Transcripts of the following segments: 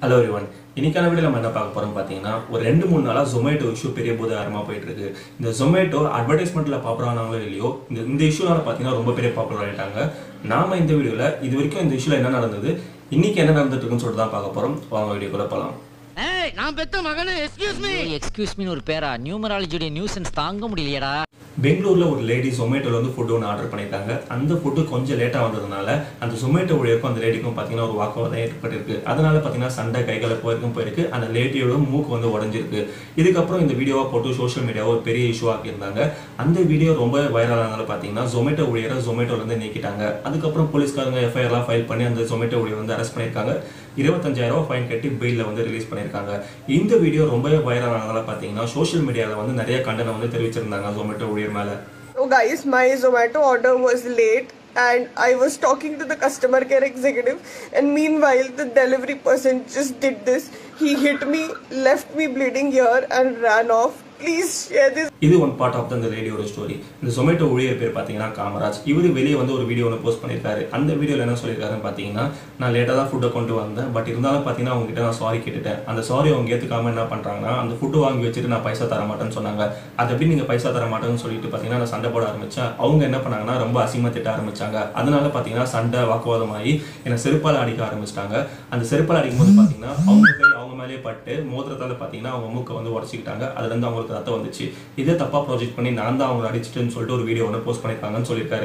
Hello everyone இன்னைக்கான video நம்ம என்ன பார்க்க போறோம் பார்த்தீங்கன்னா ஒரு ரெண்டு மூணு நாளாக ஜொமேட்டோ இஷ்யூ பெரிய பூதாரமாக போயிட்டு இருக்கு இந்த ஜொமேட்டோ அட்வர்டைஸ்மெண்ட்ல பாப்புலர் ஆனாங்களோ இல்லையோ இந்த இந்த இஷ்யூனால பார்த்தீங்கன்னா ரொம்ப பெரிய பாப்புலர் ஆயிட்டாங்க நாம இந்த வீடியோல இது வரைக்கும் இந்த இஷ்யூல என்ன நடந்தது இன்னைக்கு என்ன நடந்துட்டு இருக்குன்னு சொல்லிட்டு தான் பார்க்க போறோம் வாங்க வீடியோக்குள்ள போகலாம் ஏய் நான் பெத்த மகனே எக்ஸ்கியூஸ் மீ எக்ஸ்கியூஸ் மீ ஒரு பேரா நியூமராலஜியோட நியூசன்ஸ் தாங்க முடியலையடா பெங்களூர்ல ஒரு லேடி ஜொமேட்டோல வந்து ஃபுட் ஒன்று ஆர்டர் பண்ணியிருக்காங்க அந்த ஃபுட்டு கொஞ்சம் லேட்டாக வந்ததுனால அந்த ஜொமேட்டோ ஊழியருக்கும் அந்த லேடிக்கும் பார்த்தீங்கன்னா ஒரு வாக்குவாதம் ஏற்பட்டிருக்கு அதனால பார்த்தீங்கன்னா சண்டை கைகளை போயிருக்கும் போயிருக்கு அந்த லேடியோட மூக்கு வந்து உடஞ்சிருக்கு இதுக்கப்புறம் இந்த வீடியோவை போட்டு சோஷியல் மீடியாவை ஒரு பெரிய இஷ்யூ ஆக்கியிருந்தாங்க அந்த வீடியோ ரொம்ப வைரல் ஆனதால பார்த்தீங்கன்னா ஜொமேட்டோ ஊழியரை ஜொமேட்டோல இருந்து நீக்கிட்டாங்க அதுக்கப்புறம் போலீஸ்காரங்க எஃப்ஐஆர்லாம் ஃபைல் பண்ணி அந்த ஜொமேட்டோ ஊழியர் வந்து அரெஸ்ட் பண்ணியிருக்காங்க இருபத்தஞ்சாயிரம் ரூபாய் ஃபைன் கட்டி பெயிலில் வந்து ரிலீஸ் பண்ணியிருக்காங்க இந்த வீடியோ ரொம்பவே வைரல் ஆனதால பார்த்தீங்கன்னா சோஷியல் மீடியாவில் வந்து நிறைய கண்டனம் வந்து தெரிவிச்சிருந்தாங்க ஜொமேட்டோ ஊழியர் மேலே So guys, my Zomato order was late and I was talking to the customer care executive and meanwhile the delivery person just did this. He hit me, left me bleeding here and ran off. Please share this இது one part of இந்த லேடியோட story இந்த ஜொமேட்டோ ஊழியர் பேர் பார்த்தீங்கன்னா காமராஜ் இவர் வெளியே வந்து ஒரு வீடியோ ஒன்று போஸ்ட் பண்ணியிருக்காரு அந்த வீடியோவில் என்ன சொல்லியிருக்காருன்னு பார்த்தீங்கன்னா நான் லேட்டாக தான் ஃபுட்டை கொண்டு வந்தேன் பட் இருந்தாலும் பார்த்தீங்கன்னா அவங்க கிட்ட நான் சாரி கேட்டுட்டேன் அந்த சாரி அவங்க ஏற்றுக்காம என்ன பண்ணுறாங்கன்னா அந்த ஃபுட்டு வாங்கி வச்சுட்டு நான் பைசா தர மாட்டேன்னு சொன்னாங்க அது எப்படி நீங்கள் பைசா தர மாட்டேன்னு சொல்லிட்டு பார்த்தீங்கன்னா நான் சண்டை போட ஆரம்பிச்சேன் அவங்க என்ன பண்ணாங்கன்னா ரொம்ப அசிங்கமாக திட்ட ஆரம்பிச்சாங்க அதனால பார்த்தீங்கன்னா சண்டை வாக்குவாதமாகி என்னை செருப்பால் அடிக்க ஆரம்பிச்சிட்டாங்க அந்த செருப்பால் அடிக்கும் போது பார்த்தீங்கன்னா அவங்க கை அவங்க மேலேயே பட்டு மோதிரத்தால பார்த்தீங்கன்னா அவங்க மூக்கை வந்து உடச்சிக்கிட்டாங்க அதுலேருந்து அவங்களுக்கு ரத்தம் வந்துச்சு இதே தப்பா ப்ராஜெக்ட் பண்ணி நான் தான் அவங்களை அடிச்சிட்டேன்னு சொல்லிட்டு ஒரு வீடியோ ஒன்று போஸ்ட் பண்ணியிருக்காங்கன்னு சொல்லியிருக்காரு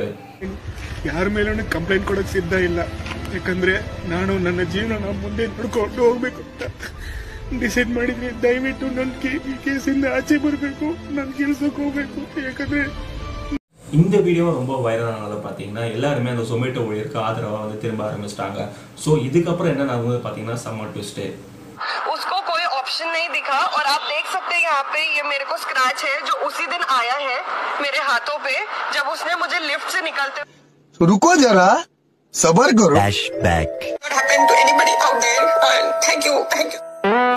ಯಾರ ಮೇಲೂ ಕಂಪ್ಲೇಂಟ್ ಕೊಡಕ್ ಸಿದ್ಧ ಇಲ್ಲ ಯಾಕಂದ್ರೆ ನಾನು ನನ್ನ ಜೀವನ ಮುಂದೆ ನೋಡ್ಕೊಂಡು ಹೋಗ್ಬೇಕು ಅಂತ ಡಿಸೈಡ್ ಮಾಡಿದ್ರೆ ದಯವಿಟ್ಟು ನನ್ನ ಈ ಕೇಸಿಂದ ಆಚೆ ಬರಬೇಕು ನಾನು ಕೆಲ್ಸಕ್ಕೆ ಹೋಗ್ಬೇಕು ಯಾಕಂದ್ರೆ இந்த வீடியோ ரொம்ப வைரல் ஆனதை பார்த்தீங்கன்னா எல்லாருமே அந்த ஜொமேட்டோ ஊழியருக்கு ஆதரவாக வந்து திரும்ப ஆரம்பிச்சிட்டாங்க ஸோ இதுக்கப்புறம் என்ன நடந்தது பார்த்தீங்கன்னா சம்மர் ட்விஸ்ட்டு उसको कोई ऑप्शन नहीं दिखा और आप देख सकते हैं यहाँ पे ये मेरे को स्क्रैच है जो उसी दिन आया है मेरे हाथों पे जब उसने मुझे लिफ्ट से निकलते तो रुको जरा सबर करो what happened to anybody out there and thank you thank you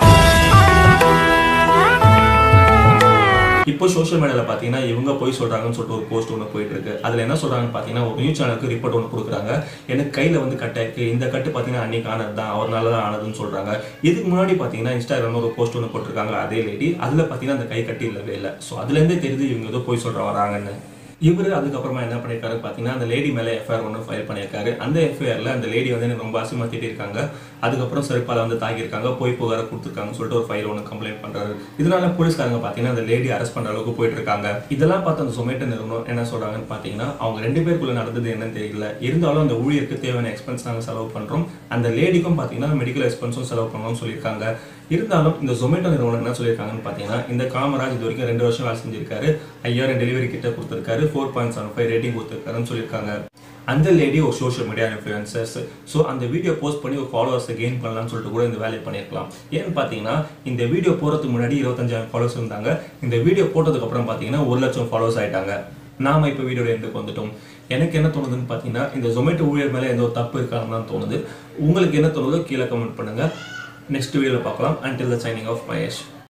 இப்போ சோஷியல் மீடியாவில் பார்த்தீங்கன்னா இவங்க போய் சொல்கிறாங்கன்னு சொல்லிட்டு ஒரு போஸ்ட் ஒன்று போயிட்டு இருக்கு அதில் என்ன சொல்கிறாங்கன்னு பார்த்தீங்கன்னா ஒரு நியூஸ் சேனலுக்கு ரிப்போர்ட் ஒன்று கொடுக்குறாங்க எனக்கு கையில் வந்து கட் ஆயிருக்கு இந்த கட்டு பார்த்தீங்கன்னா அன்னைக்கு ஆனது தான் அவர்னால தான் ஆனதுன்னு சொல்கிறாங்க இதுக்கு முன்னாடி பார்த்தீங்கன்னா இன்ஸ்டாகிராமில் ஒரு போஸ்ட் ஒன்று போட்டிருக்காங்க அதே லேடி அதில் பார்த்தீங்கன்னா அந்த கை கட்டி இல்லவே இல்லை ஸோ அதுலேருந்தே தெரியுது இவங்க ஏதோ போய் சொல்கிற வராங்கன்னு இவர் அதுக்கப்புறமா என்ன பண்ணியிருக்காரு பார்த்தீங்கன்னா அந்த லேடி மேலே எஃப்ஐஆர் ஒன்று ஃபைல் பண்ணியிருக்காரு அந்த எஃப்ஐஆரில் அந்த லேடி வந்து எனக்கு ரொம்ப அசிமா திட்டிருக்காங்க அதுக்கப்புறம் செருப்பால் வந்து தாக்கியிருக்காங்க போய் புகார கொடுத்துருக்காங்கன்னு சொல்லிட்டு ஒரு ஃபைல் ஒன்று கம்ப்ளைண்ட் பண்ணுறாரு இதனால போலீஸ்காரங்க பார்த்தீங்கன்னா அந்த லேடி அரெஸ்ட் பண்ணுற அளவுக்கு போயிட்டு இருக்காங்க இதெல்லாம் பார்த்து அந்த சொமேட்டோ நிறுவனம் என்ன சொல்றாங்கன்னு பார்த்தீங்கன்னா அவங்க ரெண்டு பேருக்குள்ள நடந்தது என்னன்னு தெரியல இருந்தாலும் அந்த ஊழியருக்கு தேவையான எக்ஸ்பென்ஸ் நாங்கள் செலவு பண்ணுறோம் அந்த லேடிக்கும் பார்த்தீங்கன்னா மெடிக்கல் எக்ஸ்பென்ஸும் செலவு பண்ணணும்னு சொல்லியிருக்காங்க இருந்தாலும் இந்த ஜொமேட்டோ நிறுவனம் என்ன சொல்லியிருக்காங்கன்னு பார்த்தீங்கன்னா இந்த காமராஜ் இது வரைக்கும் ரெண்டு வருஷம் வேலை செஞ்சிருக்காரு ஐயாயிரம் டெலிவரி கிட்ட கொடுத்துருக்காரு four point seven five rating கொடுத்துருக்காருன்னு சொல்லியிருக்காங்க அந்த லேடி ஒரு சோஷியல் மீடியா இன்ஃப்ளூயன்சர்ஸ் ஸோ அந்த வீடியோ போஸ்ட் பண்ணி ஒரு ஃபாலோவர்ஸை கெயின் பண்ணலாம்னு சொல்லிட்டு கூட இந்த வேலையை பண்ணியிருக்கலாம் ஏன்னு பார்த்தீங்கன்னா இந்த வீடியோ போகிறதுக்கு முன்னாடி இருபத்தஞ்சாயிரம் ஃபாலோவர்ஸ் இருந்தாங்க இந்த வீடியோ போட்டதுக்கு அப்புறம் பார்த்தீங்கன்னா ஒரு லட்சம் ஃபாலோவர்ஸ் ஆயிட்டாங்க நாம இப்போ வீடியோட எண்டுக்கு வந்துட்டோம் எனக்கு என்ன தோணுதுன்னு பார்த்தீங்கன்னா இந்த ஜொமேட்டோ ஊழியர் மேலே எந்த ஒரு தப்பு இருக்கான்னு தான் தோணுது உங்களுக்கு என்ன தோணுதோ கீழே கமெண்ட் பண்ணுங்க நெக்ஸ்ட் வீடியோவில் பார்க்கலாம் until the signing off Mahesh